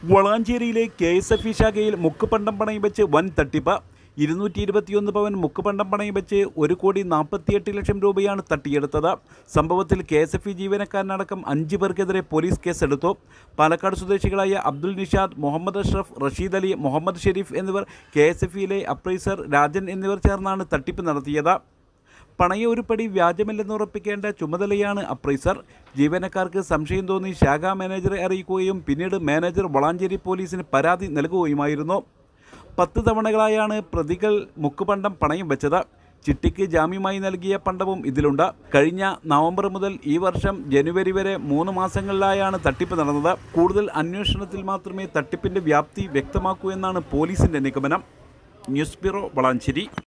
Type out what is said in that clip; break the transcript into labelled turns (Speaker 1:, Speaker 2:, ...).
Speaker 1: വളാഞ്ചേരിയിലെ K S F E ശാഖയിൽ മുക്കുപണ്ടം പണയം വെച്ച് വൻ തട്ടിപ്പ് ഇരുന്നൂറ്റി ഇരുപത്തിയൊന്ന് പവൻ മുക്കുപണ്ടം പണയം വെച്ച് ഒരു കോടി നാൽപ്പത്തിയെട്ട് ലക്ഷം രൂപയാണ് തട്ടിയെടുത്തത് സംഭവത്തിൽ കെ എസ് എഫ് ഇ ജീവനക്കാരനടക്കം അഞ്ച് പേർക്കെതിരെ പോലീസ് കേസെടുത്തു പാലക്കാട് സ്വദേശികളായ അബ്ദുൽ നിഷാദ് മുഹമ്മദ് അഷ്റഫ് റഷീദ് അലി മുഹമ്മദ് ഷെരീഫ് എന്നിവർ കെ എസ് എഫ് ഇയിലെ അപ്രൈസർ രാജൻ എന്നിവർ ചേർന്നാണ് തട്ടിപ്പ് നടത്തിയത് പണയ ഉരുപ്പടി വ്യാജമല്ലെന്ന് ഉറപ്പിക്കേണ്ട ചുമതലയാണ് അപ്രൈസർ ജീവനക്കാർക്ക് സംശയം തോന്നി ശാഖാ മാനേജറെ അറിയിക്കുകയും പിന്നീട് മാനേജർ വളാഞ്ചേരി പോലീസിന് പരാതി നൽകുകയുമായിരുന്നു പത്ത് തവണകളായാണ് പ്രതികൾ മുക്കുപണ്ടം പണയം വെച്ചത് ചിട്ടിക്ക് ജാമ്യമായി നൽകിയ പണ്ടവും ഇതിലുണ്ട് കഴിഞ്ഞ നവംബർ മുതൽ ഈ വർഷം ജനുവരി വരെ മൂന്ന് മാസങ്ങളിലായാണ് തട്ടിപ്പ് നടന്നത് കൂടുതൽ അന്വേഷണത്തിൽ മാത്രമേ തട്ടിപ്പിന്റെ വ്യാപ്തി വ്യക്തമാക്കൂ എന്നാണ് പോലീസിന്റെ നിഗമനം ന്യൂസ് ബ്യൂറോ വളാഞ്ചേരി